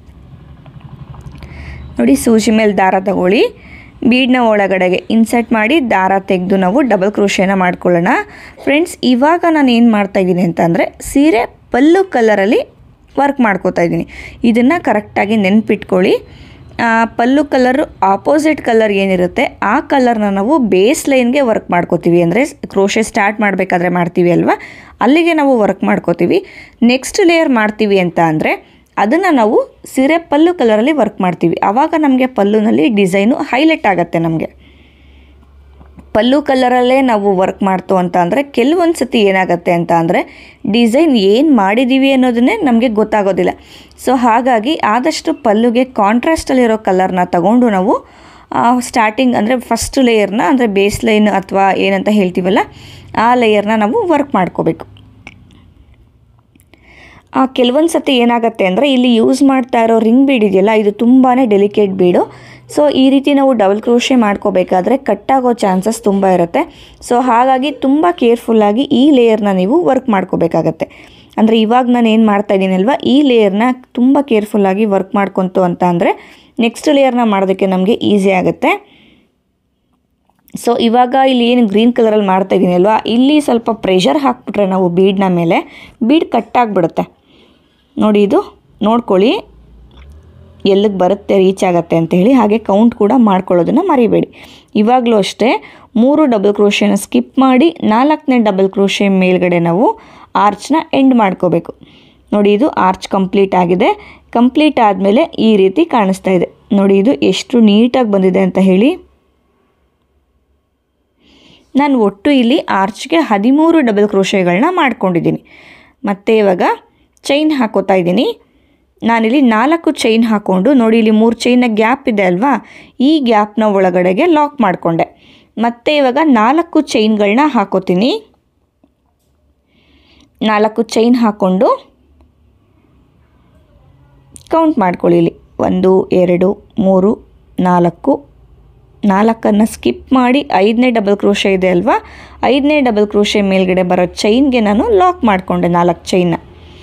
ನೋಡಿ ಸೂಜಿ ಮೇಲೆ ದಾರ ತಗೊಳ್ಳಿ ಬೀಡ್ನ ಒಳಗಡೆಗೆ ಇನ್ಸರ್ಟ್ ಮಾಡಿ ದಾರ ತೆಗೆದು ನಾವು ಡಬಲ್ ಕ್ರೋಶೆನ ಮಾಡ್ಕೊಳ್ಳೋಣ ಫ್ರೆಂಡ್ಸ್ ಇವಾಗ ನಾನು ಏನು ಮಾಡ್ತಾ ಇದ್ದೀನಿ ಅಂತಂದರೆ ಸೀರೆ ಪಲ್ಲು ಕಲರಲ್ಲಿ ವರ್ಕ್ ಮಾಡ್ಕೋತಾ ಇದ್ದೀನಿ ಇದನ್ನು ಕರೆಕ್ಟಾಗಿ ನೆನ್ಪಿಟ್ಕೊಳ್ಳಿ ಆ, ಪಲ್ಲು ಕಲರು ಆಪೋಸಿಟ್ ಕಲರ್ ಏನಿರುತ್ತೆ ಆ ಕಲರ್ನ ನಾವು ಬೇಸ್ ಲೈನ್ಗೆ ವರ್ಕ್ ಮಾಡ್ಕೋತೀವಿ ಅಂದರೆ ಕ್ರೋಶೆ ಸ್ಟಾರ್ಟ್ ಮಾಡಬೇಕಾದ್ರೆ ಮಾಡ್ತೀವಿ ಅಲ್ವಾ ಅಲ್ಲಿಗೆ ನಾವು ವರ್ಕ್ ಮಾಡ್ಕೋತೀವಿ ನೆಕ್ಸ್ಟ್ ಲೇಯರ್ ಮಾಡ್ತೀವಿ ಅಂತ ಅಂದರೆ ಅದನ್ನು ನಾವು ಸೀರೆ ಪಲ್ಲು ಕಲರಲ್ಲಿ ವರ್ಕ್ ಮಾಡ್ತೀವಿ ಆವಾಗ ನಮಗೆ ಪಲ್ಲುನಲ್ಲಿ ಡಿಸೈನು ಹೈಲೈಟ್ ಆಗುತ್ತೆ ನಮಗೆ ಪಲ್ಲು ಕಲರಲ್ಲೇ ನಾವು ವರ್ಕ್ ಮಾಡ್ತು ಅಂತ ಅಂದರೆ ಕೆಲವೊಂದು ಸತಿ ಏನಾಗುತ್ತೆ ಅಂತ ಅಂದರೆ ಡಿಸೈನ್ ಏನು ಮಾಡಿದ್ದೀವಿ ಅನ್ನೋದನ್ನೇ ನಮಗೆ ಗೊತ್ತಾಗೋದಿಲ್ಲ ಸೊ ಹಾಗಾಗಿ ಆದಷ್ಟು ಪಲ್ಲುಗೆ ಕಾಂಟ್ರಾಸ್ಟಲ್ಲಿರೋ ಕಲರ್ನ ತಗೊಂಡು ನಾವು ಸ್ಟಾರ್ಟಿಂಗ್ ಅಂದರೆ ಫಸ್ಟ್ ಲೇಯರ್ನ ಅಂದರೆ ಬೇಸ್ ಲೈನ್ ಅಥವಾ ಏನಂತ ಹೇಳ್ತೀವಲ್ಲ ಆ ಲೇಯರ್ನ ನಾವು ವರ್ಕ್ ಮಾಡ್ಕೋಬೇಕು ಆ ಕೆಲವೊಂದು ಸತಿ ಏನಾಗುತ್ತೆ ಅಂದರೆ ಇಲ್ಲಿ ಯೂಸ್ ಮಾಡ್ತಾ ಇರೋ ರಿಂಗ್ ಬೀಡ್ ಇದೆಯಲ್ಲ ಇದು ತುಂಬಾ ಡೆಲಿಕೇಟ್ ಬೀಡು ಸೊ ಈ ರೀತಿ ನಾವು ಡಬಲ್ ಕ್ರೋಶೆ ಮಾಡ್ಕೋಬೇಕಾದ್ರೆ ಕಟ್ಟಾಗೋ ಚಾನ್ಸಸ್ ತುಂಬ ಇರುತ್ತೆ ಸೊ ಹಾಗಾಗಿ ತುಂಬ ಕೇರ್ಫುಲ್ಲಾಗಿ ಈ ಲೇಯರ್ನ ನೀವು ವರ್ಕ್ ಮಾಡ್ಕೋಬೇಕಾಗತ್ತೆ ಅಂದರೆ ಇವಾಗ ನಾನು ಏನು ಮಾಡ್ತಾ ಇದ್ದೀನಲ್ವ ಈ ಲೇಯರ್ನ ತುಂಬ ಕೇರ್ಫುಲ್ಲಾಗಿ ವರ್ಕ್ ಮಾಡ್ಕೊತು ಅಂತ ಅಂದರೆ ನೆಕ್ಸ್ಟ್ ಲೇಯರ್ನ ಮಾಡೋದಕ್ಕೆ ನಮಗೆ ಈಸಿ ಆಗುತ್ತೆ ಸೊ ಇವಾಗ ಇಲ್ಲಿ ಏನು ಗ್ರೀನ್ ಕಲರಲ್ಲಿ ಮಾಡ್ತಾ ಇದ್ದೀನಿ ಅಲ್ವಾ ಇಲ್ಲಿ ಸ್ವಲ್ಪ ಪ್ರೆಷರ್ ಹಾಕ್ಬಿಟ್ರೆ ನಾವು ಬೀಡ್ನ ಮೇಲೆ ಬೀಡ್ ಕಟ್ಟಾಗ್ಬಿಡುತ್ತೆ ನೋಡಿ ಇದು ನೋಡ್ಕೊಳ್ಳಿ ಎಲ್ಲಿಗೆ ಬರುತ್ತೆ ರೀಚ್ ಆಗುತ್ತೆ ಅಂತ ಹೇಳಿ ಹಾಗೆ ಕೌಂಟ್ ಕೂಡ ಮಾಡ್ಕೊಳ್ಳೋದನ್ನು ಮರಿಬೇಡಿ ಇವಾಗಲೂ ಅಷ್ಟೇ ಮೂರು ಡಬಲ್ ಕ್ರೋಶೆನ ಸ್ಕಿಪ್ ಮಾಡಿ ನಾಲ್ಕನೇ ಡಬಲ್ ಕ್ರೋಶೆ ಮೇಲ್ಗಡೆ ನಾವು ಆರ್ಚ್ನ ಎಂಡ್ ಮಾಡ್ಕೋಬೇಕು ನೋಡಿ ಇದು ಆರ್ಚ್ ಕಂಪ್ಲೀಟ್ ಆಗಿದೆ ಕಂಪ್ಲೀಟ್ ಆದಮೇಲೆ ಈ ರೀತಿ ಕಾಣಿಸ್ತಾ ಇದೆ ನೋಡಿ ಇದು ಎಷ್ಟು ನೀಟಾಗಿ ಬಂದಿದೆ ಅಂತ ಹೇಳಿ ನಾನು ಒಟ್ಟು ಇಲ್ಲಿ ಆರ್ಚ್ಗೆ ಹದಿಮೂರು ಡಬಲ್ ಕ್ರೋಶೆಗಳನ್ನ ಮಾಡ್ಕೊಂಡಿದ್ದೀನಿ ಮತ್ತು ಇವಾಗ ಚೈನ್ ಹಾಕೋತಾ ಇದ್ದೀನಿ ನಾನಿಲ್ಲಿ ನಾಲ್ಕು ಚೈನ್ ಹಾಕ್ಕೊಂಡು ನೋಡಿ ಇಲ್ಲಿ ಮೂರು ಚೈನ್ನ ಗ್ಯಾಪ್ ಇದೆ ಅಲ್ವಾ ಈ ಗ್ಯಾಪ್ನ ಒಳಗಡೆಗೆ ಲಾಕ್ ಮಾಡಿಕೊಂಡೆ ಮತ್ತು ಇವಾಗ ನಾಲ್ಕು ಚೈನ್ಗಳನ್ನ ಹಾಕೋತೀನಿ ನಾಲ್ಕು ಚೈನ್ ಹಾಕ್ಕೊಂಡು ಕೌಂಟ್ ಮಾಡ್ಕೊಳ್ಳಿ ಇಲ್ಲಿ ಒಂದು ಎರಡು ಮೂರು ನಾಲ್ಕು ನಾಲ್ಕನ್ನು ಸ್ಕಿಪ್ ಮಾಡಿ ಐದನೇ ಡಬಲ್ ಕ್ರೋಶೆ ಇದೆ ಅಲ್ವಾ ಐದನೇ ಡಬಲ್ ಕ್ರೋಶೆ ಮೇಲ್ಗಡೆ ಬರೋ ಚೈನ್ಗೆ ನಾನು ಲಾಕ್ ಮಾಡಿಕೊಂಡೆ ನಾಲ್ಕು ಚೈನ್ನ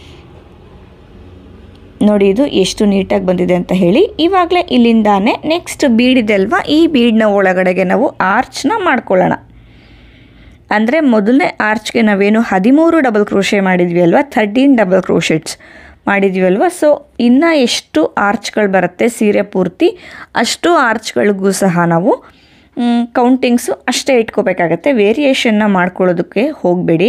ನೋಡಿ ಇದು ಎಷ್ಟು ನೀಟಾಗಿ ಬಂದಿದೆ ಅಂತ ಹೇಳಿ ಇವಾಗಲೇ ಇಲ್ಲಿಂದಾನೆ ನೆಕ್ಸ್ಟ್ ಬೀಡ್ ಇದೆ ಅಲ್ವಾ ಈ ಬೀಡ್ನ ಒಳಗಡೆಗೆ ನಾವು ಆರ್ಚ್ನ ಮಾಡ್ಕೊಳ್ಳೋಣ ಅಂದರೆ ಮೊದಲನೇ ಆರ್ಚ್ಗೆ ನಾವೇನು ಹದಿಮೂರು ಡಬಲ್ ಕ್ರೋಶೆ ಮಾಡಿದ್ವಿ ಅಲ್ವಾ ಥರ್ಟೀನ್ ಡಬಲ್ ಕ್ರೋಶೆಟ್ಸ್ ಮಾಡಿದ್ವಿ ಅಲ್ವಾ ಸೊ ಇನ್ನು ಎಷ್ಟು ಆರ್ಚ್ಗಳು ಬರುತ್ತೆ ಸೀರೆ ಪೂರ್ತಿ ಅಷ್ಟು ಆರ್ಚ್ಗಳಿಗೂ ಸಹ ನಾವು ಕೌಂಟಿಂಗ್ಸು ಅಷ್ಟೇ ಇಟ್ಕೋಬೇಕಾಗತ್ತೆ ವೇರಿಯೇಷನ್ನ ಮಾಡ್ಕೊಳ್ಳೋದಕ್ಕೆ ಹೋಗಬೇಡಿ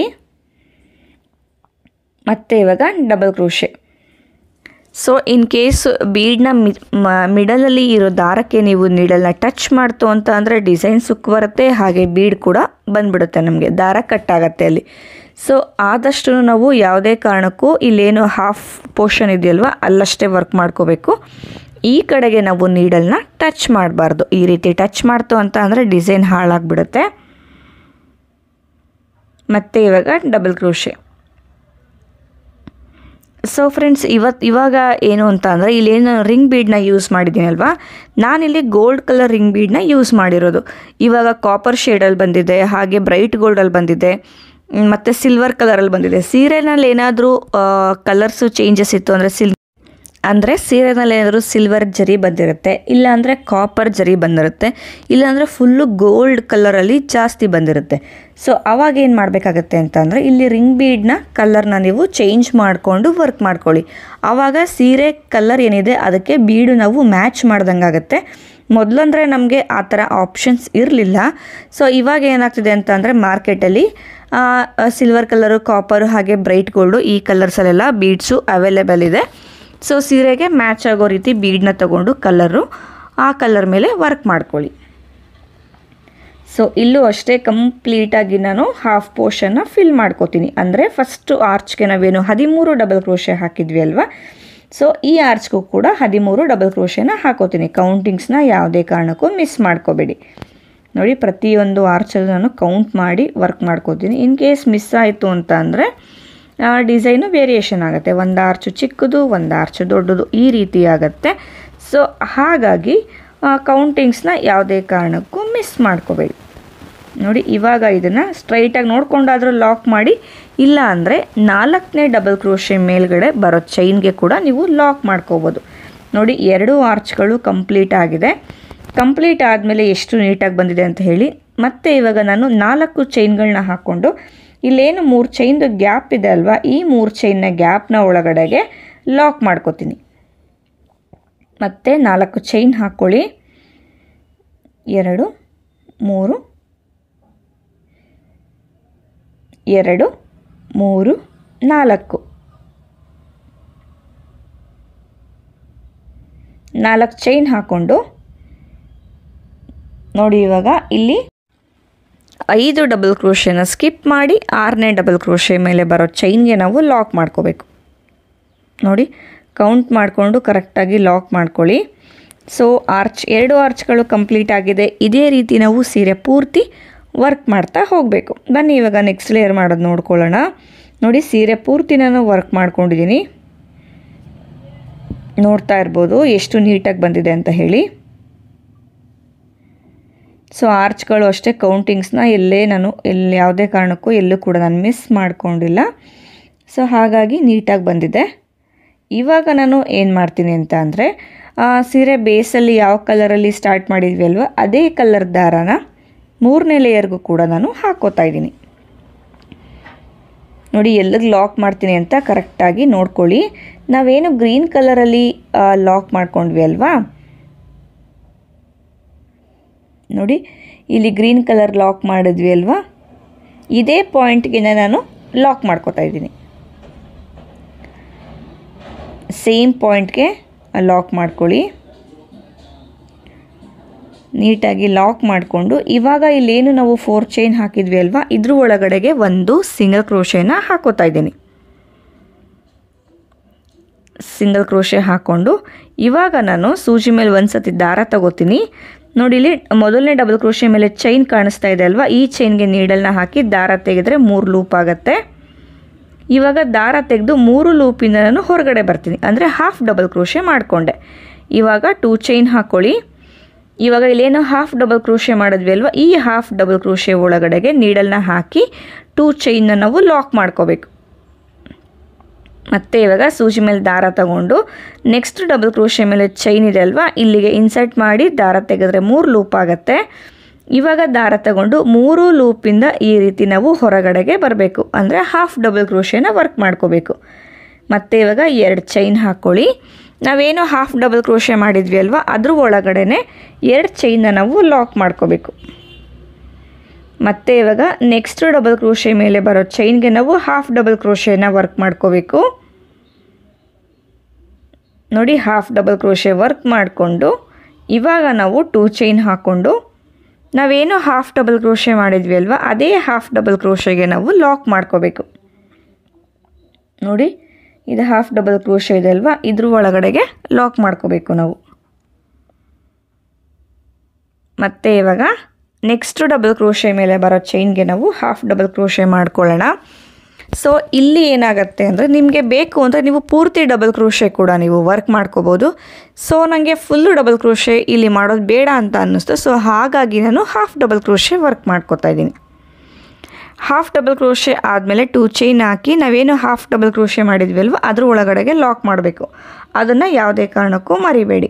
ಮತ್ತು ಇವಾಗ double crochet so in case ಬೀಡ್ನ ಮಿಡಲಲ್ಲಿ ಇರೋ ದಾರಕ್ಕೆ ನೀವು ನೀಡಲ್ನ ಟಚ್ ಮಾಡ್ತು ಅಂತ ಅಂದರೆ ಡಿಸೈನ್ ಸುಕ್ ಬರುತ್ತೆ ಹಾಗೆ ಬೀಡ್ ಕೂಡ ಬಂದ್ಬಿಡುತ್ತೆ ನಮಗೆ ದಾರ ಕಟ್ಟಾಗತ್ತೆ ಅಲ್ಲಿ ಸೊ ಆದಷ್ಟು ನಾವು ಯಾವುದೇ ಕಾರಣಕ್ಕೂ ಇಲ್ಲೇನು ಹಾಫ್ ಪೋರ್ಷನ್ ಇದೆಯಲ್ವ ಅಲ್ಲಷ್ಟೇ ವರ್ಕ್ ಮಾಡ್ಕೋಬೇಕು ಈ ಕಡೆಗೆ ನಾವು ನೀಡಲ್ನ ಟಚ್ ಮಾಡಬಾರ್ದು ಈ ರೀತಿ ಟಚ್ ಮಾಡ್ತು ಅಂತ ಅಂದರೆ ಡಿಸೈನ್ ಹಾಳಾಗ್ಬಿಡುತ್ತೆ ಮತ್ತು ಇವಾಗ ಡಬಲ್ ಕ್ರೋಶೆ ಸೊ ಫ್ರೆಂಡ್ಸ್ ಇವತ್ತು ಇವಾಗ ಏನು ಅಂತ ಅಂದರೆ ಇಲ್ಲೇನು ರಿಂಗ್ ಬೀಡನ್ನ ಯೂಸ್ ಮಾಡಿದ್ದೀನಲ್ವಾ ನಾನಿಲ್ಲಿ ಗೋಲ್ಡ್ ಕಲರ್ ರಿಂಗ್ ಬೀಡನ್ನ ಯೂಸ್ ಮಾಡಿರೋದು ಇವಾಗ ಕಾಪರ್ ಶೇಡಲ್ಲಿ ಬಂದಿದೆ ಹಾಗೆ ಬ್ರೈಟ್ ಗೋಲ್ಡಲ್ಲಿ ಬಂದಿದೆ ಮತ್ತು ಸಿಲ್ವರ್ ಕಲರಲ್ಲಿ ಬಂದಿದೆ ಸೀರೆನಲ್ಲಿ ಏನಾದರೂ ಕಲರ್ಸು ಚೇಂಜಸ್ ಇತ್ತು ಅಂದರೆ ಸಿಲ್ ಅಂದರೆ ಸೀರೆನಲ್ಲಿ ಏನಾದರೂ ಸಿಲ್ವರ್ ಜರಿ ಬಂದಿರುತ್ತೆ ಇಲ್ಲಾಂದರೆ ಕಾಪರ್ ಜರಿ ಬಂದಿರುತ್ತೆ ಇಲ್ಲಾಂದರೆ ಫುಲ್ಲು ಗೋಲ್ಡ್ ಕಲರಲ್ಲಿ ಜಾಸ್ತಿ ಬಂದಿರುತ್ತೆ ಸೊ ಅವಾಗ ಏನು ಮಾಡಬೇಕಾಗತ್ತೆ ಅಂತಂದರೆ ಇಲ್ಲಿ ರಿಂಗ್ ಬೀಡ್ನ ಕಲರ್ನ ನೀವು ಚೇಂಜ್ ಮಾಡಿಕೊಂಡು ವರ್ಕ್ ಮಾಡ್ಕೊಳ್ಳಿ ಆವಾಗ ಸೀರೆ ಕಲರ್ ಏನಿದೆ ಅದಕ್ಕೆ ಬೀಡು ನಾವು ಮ್ಯಾಚ್ ಮಾಡ್ದಂಗಾಗತ್ತೆ ಮೊದಲಂದರೆ ನಮಗೆ ಆ ಥರ ಆಪ್ಷನ್ಸ್ ಇರಲಿಲ್ಲ ಸೊ ಇವಾಗ ಏನಾಗ್ತಿದೆ ಅಂತಂದರೆ ಮಾರ್ಕೆಟಲ್ಲಿ ಸಿಲ್ವರ್ ಕಲರು ಕಾಪರು ಹಾಗೆ ಬ್ರೈಟ್ ಗೋಲ್ಡು ಈ ಕಲರ್ಸಲ್ಲೆಲ್ಲ ಬೀಡ್ಸು ಅವೈಲೇಬಲ್ ಇದೆ ಸೊ ಸೀರೆಗೆ ಮ್ಯಾಚ್ ಆಗೋ ರೀತಿ ಬೀಡನ್ನ ತಗೊಂಡು ಕಲರು ಆ ಕಲರ್ ಮೇಲೆ ವರ್ಕ್ ಮಾಡ್ಕೊಳ್ಳಿ ಸೊ ಇಲ್ಲೂ ಅಷ್ಟೇ ಕಂಪ್ಲೀಟಾಗಿ ನಾನು ಹಾಫ್ ಪೋರ್ಷನ್ನ ಫಿಲ್ ಮಾಡ್ಕೋತೀನಿ ಅಂದರೆ ಫಸ್ಟು ಆರ್ಚ್ಗೆ ನಾವೇನು ಹದಿಮೂರು ಡಬಲ್ ಕ್ರೋಶೆ ಹಾಕಿದ್ವಿ ಅಲ್ವಾ ಸೊ ಈ ಆರ್ಚ್ಗೂ ಕೂಡ ಹದಿಮೂರು ಡಬಲ್ ಕ್ರೋಶೆನ ಹಾಕೋತೀನಿ ಕೌಂಟಿಂಗ್ಸ್ನ ಯಾವುದೇ ಕಾರಣಕ್ಕೂ ಮಿಸ್ ಮಾಡ್ಕೋಬೇಡಿ ನೋಡಿ ಪ್ರತಿಯೊಂದು ಆರ್ಚಲ್ಲಿ ನಾನು ಕೌಂಟ್ ಮಾಡಿ ವರ್ಕ್ ಮಾಡ್ಕೋತೀನಿ ಇನ್ ಕೇಸ್ ಮಿಸ್ ಆಯಿತು ಅಂತ ಅಂದರೆ ಡಿಸೈನು ವೇರಿಯೇಷನ್ ಆಗುತ್ತೆ ಒಂದು ಆರ್ಚು ಚಿಕ್ಕದು ಒಂದು ಆರ್ಚು ದೊಡ್ಡದು ಈ ರೀತಿ ಆಗುತ್ತೆ ಸೊ ಹಾಗಾಗಿ ಕೌಂಟಿಂಗ್ಸ್ನ ಯಾವುದೇ ಕಾರಣಕ್ಕೂ ಮಿಸ್ ಮಾಡ್ಕೋಬೇಡಿ ನೋಡಿ ಇವಾಗ ಇದನ್ನು ಸ್ಟ್ರೈಟಾಗಿ ನೋಡ್ಕೊಂಡಾದರೂ ಲಾಕ್ ಮಾಡಿ ಇಲ್ಲ ಅಂದರೆ ನಾಲ್ಕನೇ ಡಬಲ್ ಕ್ರೋಶೆ ಮೇಲ್ಗಡೆ ಬರೋ ಚೈನ್ಗೆ ಕೂಡ ನೀವು ಲಾಕ್ ಮಾಡ್ಕೋಬೋದು ನೋಡಿ ಎರಡು ಆರ್ಚ್ಗಳು ಕಂಪ್ಲೀಟ್ ಆಗಿದೆ ಕಂಪ್ಲೀಟ್ ಆದಮೇಲೆ ಎಷ್ಟು ನೀಟಾಗಿ ಬಂದಿದೆ ಅಂತ ಹೇಳಿ ಮತ್ತೆ ಇವಾಗ ನಾನು ನಾಲ್ಕು ಚೈನ್ಗಳನ್ನ ಹಾಕ್ಕೊಂಡು ಇಲ್ಲೇನು ಮೂರು ಚೈನ್ದು ಗ್ಯಾಪ್ ಇದೆ ಅಲ್ವಾ ಈ ಮೂರು ಚೈನ್ನ ಗ್ಯಾಪ್ನ ಒಳಗಡೆಗೆ ಲಾಕ್ ಮಾಡ್ಕೋತೀನಿ ಮತ್ತು ನಾಲ್ಕು ಚೈನ್ ಹಾಕ್ಕೊಳ್ಳಿ ಎರಡು ಮೂರು ಎರಡು ಮೂರು ನಾಲ್ಕು ನಾಲ್ಕು ಚೈನ್ ಹಾಕ್ಕೊಂಡು ನೋಡಿ ಇವಾಗ ಇಲ್ಲಿ ಐದು ಡಬಲ್ ಕ್ರೋಶೆನ ಸ್ಕಿಪ್ ಮಾಡಿ ಆರನೇ ಡಬಲ್ ಕ್ರೋಶೆ ಮೇಲೆ ಬರೋ ಚೈನ್ಗೆ ನಾವು ಲಾಕ್ ಮಾಡ್ಕೋಬೇಕು ನೋಡಿ ಕೌಂಟ್ ಮಾಡಿಕೊಂಡು ಕರೆಕ್ಟಾಗಿ ಲಾಕ್ ಮಾಡ್ಕೊಳ್ಳಿ ಸೊ ಆರ್ಚ್ ಎರಡು ಆರ್ಚ್ಗಳು ಕಂಪ್ಲೀಟ್ ಆಗಿದೆ ಇದೇ ರೀತಿ ನಾವು ಸೀರೆ ಪೂರ್ತಿ ವರ್ಕ್ ಮಾಡ್ತಾ ಹೋಗಬೇಕು ಬನ್ನಿ ಇವಾಗ ನೆಕ್ಸ್ಟ್ ಲೇಯರ್ ಮಾಡೋದು ನೋಡ್ಕೊಳ್ಳೋಣ ನೋಡಿ ಸೀರೆ ಪೂರ್ತಿ ನಾನು ವರ್ಕ್ ಮಾಡ್ಕೊಂಡಿದ್ದೀನಿ ನೋಡ್ತಾ ಇರ್ಬೋದು ಎಷ್ಟು ನೀಟಾಗಿ ಬಂದಿದೆ ಅಂತ ಹೇಳಿ ಸೊ ಆರ್ಚ್ಗಳು ಅಷ್ಟೇ ಕೌಂಟಿಂಗ್ಸ್ನ ಎಲ್ಲೇ ನಾನು ಎಲ್ಲಿ ಯಾವುದೇ ಕಾರಣಕ್ಕೂ ಎಲ್ಲೂ ಕೂಡ ನಾನು ಮಿಸ್ ಮಾಡ್ಕೊಂಡಿಲ್ಲ ಸೊ ಹಾಗಾಗಿ ನೀಟಾಗಿ ಬಂದಿದೆ ಇವಾಗ ನಾನು ಏನು ಮಾಡ್ತೀನಿ ಅಂತ ಅಂದರೆ ಸೀರೆ ಬೇಸಲ್ಲಿ ಯಾವ ಕಲರಲ್ಲಿ ಸ್ಟಾರ್ಟ್ ಮಾಡಿದ್ವಿ ಅಲ್ವ ಅದೇ ಕಲರ್ ದಾರಾನ ಮೂರನೇ ಲೇಯರ್ಗೂ ಕೂಡ ನಾನು ಹಾಕೋತಾ ಇದ್ದೀನಿ ನೋಡಿ ಎಲ್ಲಿಗೆ ಲಾಕ್ ಮಾಡ್ತೀನಿ ಅಂತ ಕರೆಕ್ಟಾಗಿ ನೋಡ್ಕೊಳ್ಳಿ ನಾವೇನು ಗ್ರೀನ್ ಕಲರಲ್ಲಿ ಲಾಕ್ ಮಾಡ್ಕೊಂಡ್ವಿ ಅಲ್ವಾ ನೋಡಿ ಇಲ್ಲಿ ಗ್ರೀನ್ ಕಲರ್ ಲಾಕ್ ಮಾಡಿದ್ವಿ ಅಲ್ವಾ ಇದೇ ಪಾಯಿಂಟ್ಗೆ ನಾನು ಲಾಕ್ ಮಾಡ್ಕೋತಾ ಇದ್ದೀನಿ ಸೇಮ್ ಪಾಯಿಂಟ್ಗೆ ಲಾಕ್ ಮಾಡ್ಕೊಳ್ಳಿ ನೀಟಾಗಿ ಲಾಕ್ ಮಾಡಿಕೊಂಡು ಇವಾಗ ಇಲ್ಲೇನು ನಾವು ಫೋರ್ ಚೈನ್ ಹಾಕಿದ್ವಿ ಅಲ್ವಾ ಇದ್ರ ಒಳಗಡೆಗೆ ಒಂದು ಸಿಂಗಲ್ ಕ್ರೋಶೆನ ಹಾಕೋತಾ ಇದ್ದೀನಿ ಸಿಂಗಲ್ ಕ್ರೋಶೆ ಹಾಕ್ಕೊಂಡು ಇವಾಗ ನಾನು ಸೂಜಿ ಮೇಲೆ ಒಂದು ಸತಿ ದಾರ ತಗೋತೀನಿ ನೋಡಿ ಇಲ್ಲಿ ಮೊದಲನೇ ಡಬಲ್ ಕ್ರೋಶೆ ಮೇಲೆ ಚೈನ್ ಕಾಣಿಸ್ತಾ ಇದೆ ಅಲ್ವಾ ಈ ಚೈನ್ಗೆ ನೀಡಲ್ನ ಹಾಕಿ ದಾರ ತೆಗೆದ್ರೆ ಮೂರು ಲೂಪ್ ಆಗುತ್ತೆ ಇವಾಗ ದಾರ ತೆಗೆದು ಮೂರು ಲೂಪಿಂದ ನಾನು ಹೊರಗಡೆ ಬರ್ತೀನಿ ಅಂದರೆ ಹಾಫ್ ಡಬಲ್ ಕ್ರೋಶೆ ಮಾಡಿಕೊಂಡೆ ಇವಾಗ ಟೂ ಚೈನ್ ಹಾಕ್ಕೊಳ್ಳಿ ಇವಾಗ ಇಲ್ಲೇನೋ ಹಾಫ್ ಡಬಲ್ ಕ್ರೋಶೆ ಮಾಡಿದ್ವಿ ಅಲ್ವಾ ಈ ಹಾಫ್ ಡಬಲ್ ಕ್ರೋಶೆ ಒಳಗಡೆಗೆ ನೀಡಲ್ನ ಹಾಕಿ ಟೂ ಚೈನ್ನ ನಾವು ಲಾಕ್ ಮಾಡ್ಕೋಬೇಕು ಮತ್ತೆ ಇವಾಗ ಸೂಜಿ ಮೇಲೆ ದಾರ ತಗೊಂಡು ನೆಕ್ಸ್ಟ್ ಡಬಲ್ ಕ್ರೋಶೆ ಮೇಲೆ ಚೈನ್ ಇದೆ ಅಲ್ವಾ ಇಲ್ಲಿಗೆ ಇನ್ಸರ್ಟ್ ಮಾಡಿ ದಾರ ತೆಗೆದ್ರೆ ಮೂರು ಲೂಪ್ ಆಗುತ್ತೆ ಇವಾಗ ದಾರ ತಗೊಂಡು ಮೂರು ಲೂಪಿಂದ ಈ ರೀತಿ ನಾವು ಹೊರಗಡೆಗೆ ಬರಬೇಕು ಅಂದರೆ ಹಾಫ್ ಡಬಲ್ ಕ್ರೋಶೆನ ವರ್ಕ್ ಮಾಡ್ಕೋಬೇಕು ಮತ್ತು ಇವಾಗ ಎರಡು ಚೈನ್ ಹಾಕ್ಕೊಳ್ಳಿ ನಾವೇನು ಹಾಫ್ ಡಬಲ್ ಕ್ರೋಶೆ ಮಾಡಿದ್ವಿ ಅಲ್ವಾ ಅದ್ರ ಒಳಗಡೆನೆ ಎರಡು ಚೈನ್ನ ನಾವು ಲಾಕ್ ಮಾಡ್ಕೋಬೇಕು ಮತ್ತು ಇವಾಗ ನೆಕ್ಸ್ಟ್ ಡಬಲ್ ಕ್ರೋಶೆ ಮೇಲೆ ಬರೋ ಚೈನ್ಗೆ ನಾವು ಹಾಫ್ ಡಬಲ್ ಕ್ರೋಶೆನ ವರ್ಕ್ ಮಾಡ್ಕೋಬೇಕು ನೋಡಿ ಹಾಫ್ ಡಬಲ್ ಕ್ರೋಶೆ ವರ್ಕ್ ಮಾಡಿಕೊಂಡು ಇವಾಗ ನಾವು ಟೂ ಚೈನ್ ಹಾಕ್ಕೊಂಡು ನಾವೇನು ಹಾಫ್ ಡಬಲ್ ಕ್ರೋಶೆ ಮಾಡಿದ್ವಿ ಅಲ್ವಾ ಅದೇ ಹಾಫ್ ಡಬಲ್ ಕ್ರೋಶೆಗೆ ನಾವು ಲಾಕ್ ಮಾಡ್ಕೋಬೇಕು ನೋಡಿ ಇದು ಹಾಫ್ ಡಬಲ್ ಕ್ರೋಶೆ ಇದೆ ಅಲ್ವಾ ಇದ್ರ ಒಳಗಡೆಗೆ ಲಾಕ್ ಮಾಡ್ಕೋಬೇಕು ನಾವು ಮತ್ತು ಇವಾಗ ನೆಕ್ಸ್ಟ್ ಡಬಲ್ ಕ್ರೋಶೆ ಮೇಲೆ ಬರೋ ಚೈನ್ಗೆ ನಾವು ಹಾಫ್ ಡಬಲ್ ಕ್ರೋಶೆ ಮಾಡ್ಕೊಳ್ಳೋಣ ಸೊ ಇಲ್ಲಿ ಏನಾಗುತ್ತೆ ಅಂದರೆ ನಿಮಗೆ ಬೇಕು ಅಂದರೆ ನೀವು ಪೂರ್ತಿ ಡಬಲ್ ಕ್ರೋಶೆ ಕೂಡ ನೀವು ವರ್ಕ್ ಮಾಡ್ಕೋಬೋದು ಸೊ ನನಗೆ ಫುಲ್ಲು ಡಬಲ್ ಕ್ರೋಶೆ ಇಲ್ಲಿ ಮಾಡೋದು ಬೇಡ ಅಂತ ಅನ್ನಿಸ್ತು ಸೊ ಹಾಗಾಗಿ ನಾನು ಹಾಫ್ ಡಬಲ್ ಕ್ರೋಶೆ ವರ್ಕ್ ಮಾಡ್ಕೋತಾ ಇದ್ದೀನಿ ಹಾಫ್ ಡಬಲ್ ಕ್ರೋಶೆ ಆದಮೇಲೆ ಟೂ ಚೈನ್ ಹಾಕಿ ನಾವೇನು ಹಾಫ್ ಡಬಲ್ ಕ್ರೋಶೆ ಮಾಡಿದ್ವಿ ಅಲ್ವ ಅದ್ರ ಒಳಗಡೆಗೆ ಲಾಕ್ ಮಾಡಬೇಕು ಅದನ್ನು ಯಾವುದೇ ಕಾರಣಕ್ಕೂ ಮರಿಬೇಡಿ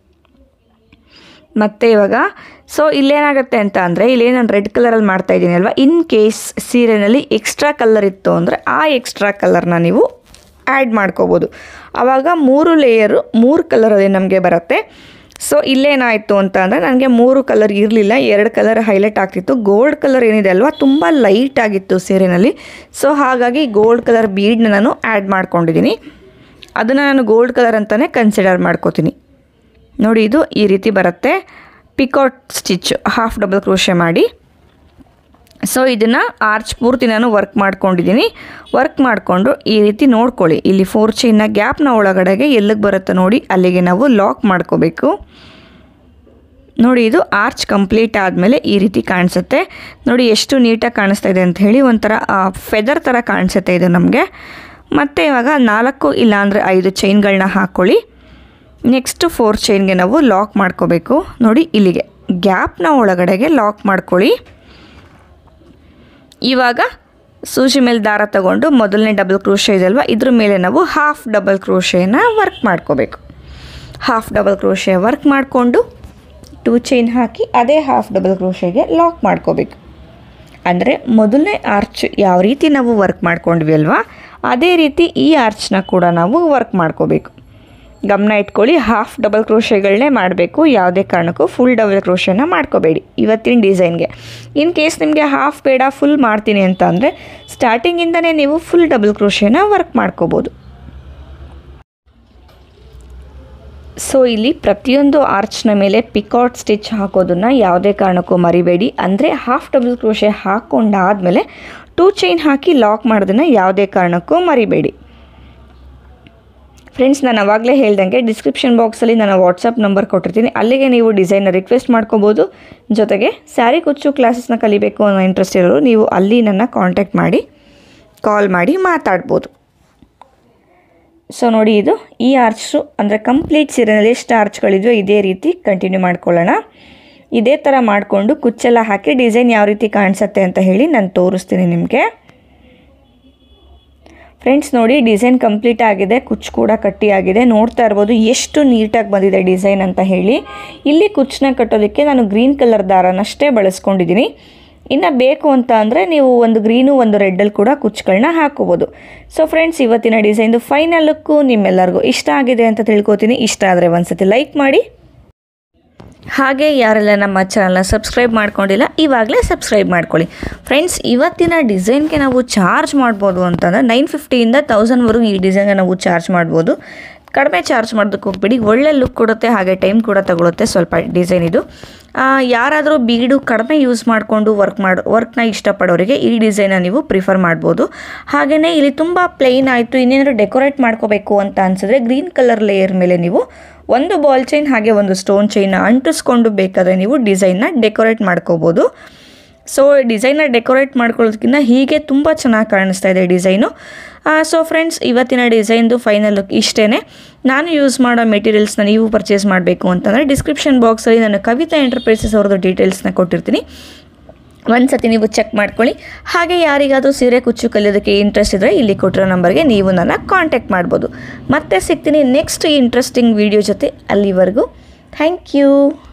ಮತ್ತು ಇವಾಗ ಸೊ ಇಲ್ಲೇನಾಗುತ್ತೆ ಅಂತ ಅಂದರೆ ಇಲ್ಲೇ ನಾನು ರೆಡ್ ಕಲರಲ್ಲಿ ಮಾಡ್ತಾ ಇದ್ದೀನಿ ಅಲ್ವಾ ಇನ್ ಕೇಸ್ ಸೀರೆನಲ್ಲಿ ಎಕ್ಸ್ಟ್ರಾ ಕಲರ್ ಇತ್ತು ಅಂದರೆ ಆ ಎಕ್ಸ್ಟ್ರಾ ಕಲರ್ನ ನೀವು ಆ್ಯಡ್ ಮಾಡ್ಕೋಬೋದು ಆವಾಗ ಮೂರು ಲೇಯರು ಮೂರು ಕಲರಲ್ಲಿ ನಮಗೆ ಬರುತ್ತೆ ಸೊ ಇಲ್ಲೇನಾಯಿತು ಅಂತ ಅಂದರೆ ನನಗೆ ಮೂರು ಕಲರ್ ಇರಲಿಲ್ಲ ಎರಡು ಕಲರ್ ಹೈಲೈಟ್ ಆಗ್ತಿತ್ತು ಗೋಲ್ಡ್ ಕಲರ್ ಏನಿದೆ ಅಲ್ವಾ ತುಂಬ ಲೈಟ್ ಆಗಿತ್ತು ಸೀರೆನಲ್ಲಿ ಸೊ ಹಾಗಾಗಿ ಗೋಲ್ಡ್ ಕಲರ್ ಬೀಡ್ನ ನಾನು ಆ್ಯಡ್ ಮಾಡ್ಕೊಂಡಿದ್ದೀನಿ ಅದನ್ನು ನಾನು ಗೋಲ್ಡ್ ಕಲರ್ ಅಂತಲೇ ಕನ್ಸಿಡರ್ ಮಾಡ್ಕೋತೀನಿ ನೋಡಿ ಇದು ಈ ರೀತಿ ಬರುತ್ತೆ picot stitch half double crochet ಮಾಡಿ ಸೊ ಇದನ್ನು ಆರ್ಚ್ ಪೂರ್ತಿ ನಾನು ವರ್ಕ್ ಮಾಡ್ಕೊಂಡಿದ್ದೀನಿ ವರ್ಕ್ ಮಾಡಿಕೊಂಡು ಈ ರೀತಿ ನೋಡ್ಕೊಳ್ಳಿ ಇಲ್ಲಿ ಫೋರ್ ಚೈನ್ನ ಗ್ಯಾಪ್ನ ಒಳಗಡೆಗೆ ಎಲ್ಲಿಗೆ ಬರುತ್ತೆ ನೋಡಿ ಅಲ್ಲಿಗೆ ನಾವು ಲಾಕ್ ಮಾಡ್ಕೋಬೇಕು ನೋಡಿ ಇದು ಆರ್ಚ್ ಕಂಪ್ಲೀಟ್ ಆದಮೇಲೆ ಈ ರೀತಿ ಕಾಣಿಸುತ್ತೆ ನೋಡಿ ಎಷ್ಟು ನೀಟಾಗಿ ಕಾಣಿಸ್ತಾ ಇದೆ ಅಂತ ಹೇಳಿ ಒಂಥರ ಫೆದರ್ ಥರ ಕಾಣಿಸುತ್ತೆ ಇದು ನಮಗೆ ಮತ್ತು ಇವಾಗ ನಾಲ್ಕು ಇಲ್ಲಾಂದರೆ ಐದು ಚೈನ್ಗಳನ್ನ ಹಾಕ್ಕೊಳ್ಳಿ ನೆಕ್ಸ್ಟ್ ಫೋರ್ ಚೈನ್ಗೆ ನಾವು ಲಾಕ್ ಮಾಡ್ಕೋಬೇಕು ನೋಡಿ ಇಲ್ಲಿಗೆ ಗ್ಯಾಪ್ನ ಒಳಗಡೆಗೆ ಲಾಕ್ ಮಾಡ್ಕೊಳ್ಳಿ ಇವಾಗ ಸೂಜಿ ಮೇಲೆ ದಾರ ತಗೊಂಡು ಮೊದಲನೇ ಡಬಲ್ ಕ್ರೋಶೆ ಇದಲ್ವ ಇದ್ರ ಮೇಲೆ ನಾವು ಹಾಫ್ ಡಬಲ್ ಕ್ರೋಶೆನ ವರ್ಕ್ ಮಾಡ್ಕೋಬೇಕು ಹಾಫ್ ಡಬಲ್ ಕ್ರೋಶೆ ವರ್ಕ್ ಮಾಡಿಕೊಂಡು ಟೂ ಚೈನ್ ಹಾಕಿ ಅದೇ ಹಾಫ್ ಡಬಲ್ ಕ್ರೋಶೆಗೆ ಲಾಕ್ ಮಾಡ್ಕೋಬೇಕು ಅಂದರೆ ಮೊದಲನೇ ಆರ್ಚ್ ಯಾವ ರೀತಿ ನಾವು ವರ್ಕ್ ಮಾಡ್ಕೊಂಡ್ವಿ ಅಲ್ವಾ ಅದೇ ರೀತಿ ಈ ಆರ್ಚ್ನ ಕೂಡ ನಾವು ವರ್ಕ್ ಮಾಡ್ಕೋಬೇಕು ಗಮನ ಇಟ್ಕೊಳ್ಳಿ ಹಾಫ್ ಡಬಲ್ ಕ್ರೋಶೆಗಳನ್ನೇ ಮಾಡಬೇಕು ಯಾವುದೇ ಕಾರಣಕ್ಕೂ ಫುಲ್ ಡಬಲ್ ಕ್ರೋಶೆನ ಮಾಡ್ಕೋಬೇಡಿ ಇವತ್ತಿನ ಡಿಸೈನ್ಗೆ ಇನ್ ಕೇಸ್ ನಿಮಗೆ ಹಾಫ್ ಬೇಡ ಫುಲ್ ಮಾಡ್ತೀನಿ ಅಂತ ಅಂದರೆ ಸ್ಟಾರ್ಟಿಂಗಿಂದನೇ ನೀವು ಫುಲ್ ಡಬಲ್ ಕ್ರೋಶೆನ ವರ್ಕ್ ಮಾಡ್ಕೋಬೋದು ಸೊ ಇಲ್ಲಿ ಪ್ರತಿಯೊಂದು ಆರ್ಚ್ನ ಮೇಲೆ ಪಿಕಾಟ್ ಸ್ಟಿಚ್ ಹಾಕೋದನ್ನು ಯಾವುದೇ ಕಾರಣಕ್ಕೂ ಮರಿಬೇಡಿ ಅಂದರೆ ಹಾಫ್ ಡಬಲ್ ಕ್ರೋಶೆ ಹಾಕ್ಕೊಂಡಾದಮೇಲೆ ಟೂ ಚೈನ್ ಹಾಕಿ ಲಾಕ್ ಮಾಡೋದನ್ನು ಯಾವುದೇ ಕಾರಣಕ್ಕೂ ಮರಿಬೇಡಿ ಫ್ರೆಂಡ್ಸ್ ನಾನು ಅವಾಗಲೇ ಹೇಳ್ದಂಗೆ ಡಿಸ್ಕ್ರಿಪ್ಷನ್ ಬಾಕ್ಸಲ್ಲಿ ನಾನು ವಾಟ್ಸಪ್ ನಂಬರ್ ಕೊಟ್ಟಿರ್ತೀನಿ ಅಲ್ಲಿಗೆ ನೀವು ಡಿಸೈನ್ನ ರಿಕ್ವೆಸ್ಟ್ ಮಾಡ್ಕೋಬೋದು ಜೊತೆಗೆ ಸ್ಯಾರಿ ಕುಚ್ಚು ಕ್ಲಾಸಸ್ನ ಕಲಿಬೇಕು ಅನ್ನೋ ಇಂಟ್ರೆಸ್ಟ್ ಇರೋರು ನೀವು ಅಲ್ಲಿ ನನ್ನ ಕಾಂಟ್ಯಾಕ್ಟ್ ಮಾಡಿ ಕಾಲ್ ಮಾಡಿ ಮಾತಾಡ್ಬೋದು ಸೊ ನೋಡಿ ಇದು ಈ ಆರ್ಚು ಅಂದರೆ ಕಂಪ್ಲೀಟ್ ಸೀರೆನಲ್ಲಿ ಎಷ್ಟು ಆರ್ಚ್ಗಳಿದೆಯೋ ಇದೇ ರೀತಿ ಕಂಟಿನ್ಯೂ ಮಾಡ್ಕೊಳ್ಳೋಣ ಇದೇ ಥರ ಮಾಡಿಕೊಂಡು ಕುಚ್ಚೆಲ್ಲ ಹಾಕಿ ಡಿಸೈನ್ ಯಾವ ರೀತಿ ಕಾಣಿಸುತ್ತೆ ಅಂತ ಹೇಳಿ ನಾನು ತೋರಿಸ್ತೀನಿ ನಿಮಗೆ ಫ್ರೆಂಡ್ಸ್ ನೋಡಿ ಡಿಸೈನ್ ಕಂಪ್ಲೀಟ್ ಆಗಿದೆ ಕುಚ್ಚು ಕೂಡ ಕಟ್ಟಿ ಆಗಿದೆ ನೋಡ್ತಾ ಇರ್ಬೋದು ಎಷ್ಟು ನೀಟಾಗಿ ಬಂದಿದೆ ಡಿಸೈನ್ ಅಂತ ಹೇಳಿ ಇಲ್ಲಿ ಕುಚ್ಚನ್ನ ಕಟ್ಟೋದಕ್ಕೆ ನಾನು ಗ್ರೀನ್ ಕಲರ್ ದಾರನಷ್ಟೇ ಬಳಸ್ಕೊಂಡಿದ್ದೀನಿ ಇನ್ನು ಬೇಕು ಅಂತ ಅಂದರೆ ನೀವು ಒಂದು ಗ್ರೀನು ಒಂದು ರೆಡ್ಡಲ್ಲಿ ಕೂಡ ಕುಚ್ಚುಗಳನ್ನ ಹಾಕೋಬೋದು ಸೊ ಫ್ರೆಂಡ್ಸ್ ಇವತ್ತಿನ ಡಿಸೈನ್ದು ಫೈನಲ್ ಲುಕ್ಕು ನಿಮ್ಮೆಲ್ಲರಿಗೂ ಇಷ್ಟ ಆಗಿದೆ ಅಂತ ತಿಳ್ಕೊತೀನಿ ಇಷ್ಟ ಆದರೆ ಒಂದ್ಸತಿ ಲೈಕ್ ಮಾಡಿ ಹಾಗೆ ಯಾರೆಲ್ಲ ನಮ್ಮ ಚಾನಲ್ನ ಸಬ್ಸ್ಕ್ರೈಬ್ ಮಾಡ್ಕೊಂಡಿಲ್ಲ ಇವಾಗಲೇ ಸಬ್ಸ್ಕ್ರೈಬ್ ಮಾಡ್ಕೊಳ್ಳಿ ಫ್ರೆಂಡ್ಸ್ ಇವತ್ತಿನ ಡಿಸೈನ್ಗೆ ನಾವು ಚಾರ್ಜ್ ಮಾಡ್ಬೋದು ಅಂತಂದರೆ ನೈನ್ ಫಿಫ್ಟಿಯಿಂದ ತೌಸಂಡ್ವರೆಗೂ ಈ ಡಿಸೈನ್ಗೆ ನಾವು ಚಾರ್ಜ್ ಮಾಡ್ಬೋದು ಕಡಿಮೆ ಚಾರ್ಜ್ ಮಾಡೋದಕ್ಕೆ ಹೋಗ್ಬಿಡಿ ಒಳ್ಳೆ ಲುಕ್ ಕೊಡುತ್ತೆ ಹಾಗೆ ಟೈಮ್ ಕೂಡ ತಗೊಳುತ್ತೆ ಸ್ವಲ್ಪ ಡಿಸೈನ್ ಇದು ಯಾರಾದರೂ ಬೀಡು ಕಡಿಮೆ ಯೂಸ್ ಮಾಡಿಕೊಂಡು ವರ್ಕ್ ಮಾಡಿ ವರ್ಕ್ನ ಇಷ್ಟಪಡೋರಿಗೆ ಈ ಡಿಸೈನ ನೀವು ಪ್ರಿಫರ್ ಮಾಡ್ಬೋದು ಹಾಗೆಯೇ ಇಲ್ಲಿ ತುಂಬ ಪ್ಲೇನ್ ಆಯಿತು ಇನ್ನೇನಾದ್ರು ಡೆಕೋರೇಟ್ ಮಾಡ್ಕೋಬೇಕು ಅಂತ ಅನಿಸಿದ್ರೆ ಗ್ರೀನ್ ಕಲರ್ ಲೇಯರ್ ಮೇಲೆ ನೀವು ಒಂದು ಬಾಲ್ ಚೈನ್ ಹಾಗೆ ಒಂದು ಸ್ಟೋನ್ ಚೈನ್ನ ಅಂಟಿಸ್ಕೊಂಡು ಬೇಕಾದರೆ ನೀವು ಡಿಸೈನ್ನ ಡೆಕೋರೇಟ್ ಮಾಡ್ಕೋಬೋದು ಸೊ ಡಿಸೈನ್ನ ಡೆಕೋರೇಟ್ ಮಾಡ್ಕೊಳ್ಳೋದಕ್ಕಿಂತ ಹೀಗೆ ತುಂಬ ಚೆನ್ನಾಗಿ ಕಾಣಿಸ್ತಾ ಇದೆ ಡಿಸೈನು ಸೊ ಫ್ರೆಂಡ್ಸ್ ಇವತ್ತಿನ ಡಿಸೈನ್ದು ಫೈನಲ್ ಲುಕ್ ಇಷ್ಟೇ ನಾನು ಯೂಸ್ ಮಾಡೋ ಮೆಟೀರಿಯಲ್ಸ್ನ ನೀವು ಪರ್ಚೇಸ್ ಮಾಡಬೇಕು ಅಂತಂದರೆ ಡಿಸ್ಕ್ರಿಪ್ಷನ್ ಬಾಕ್ಸಲ್ಲಿ ನಾನು ಕವಿತಾ ಎಂಟರ್ಪ್ರೈಸಸ್ ಅವ್ರದ್ದು ಡೀಟೇಲ್ಸ್ನ ಕೊಟ್ಟಿರ್ತೀನಿ ಒಂದು ಸತಿ ನೀವು ಚೆಕ್ ಮಾಡ್ಕೊಳ್ಳಿ ಹಾಗೆ ಯಾರಿಗಾದರೂ ಸೀರೆ ಕುಚ್ಚು ಕಲಿಯೋದಕ್ಕೆ ಇಂಟ್ರೆಸ್ಟ್ ಇದ್ದರೆ ಇಲ್ಲಿ ಕೊಟ್ಟಿರೋ ನಂಬರ್ಗೆ ನೀವು ನನ್ನ ಕಾಂಟ್ಯಾಕ್ಟ್ ಮಾಡ್ಬೋದು ಮತ್ತೆ ಸಿಗ್ತೀನಿ ನೆಕ್ಸ್ಟ್ ಇಂಟ್ರೆಸ್ಟಿಂಗ್ ವಿಡಿಯೋ ಜೊತೆ ಅಲ್ಲಿವರೆಗೂ ಥ್ಯಾಂಕ್ ಯು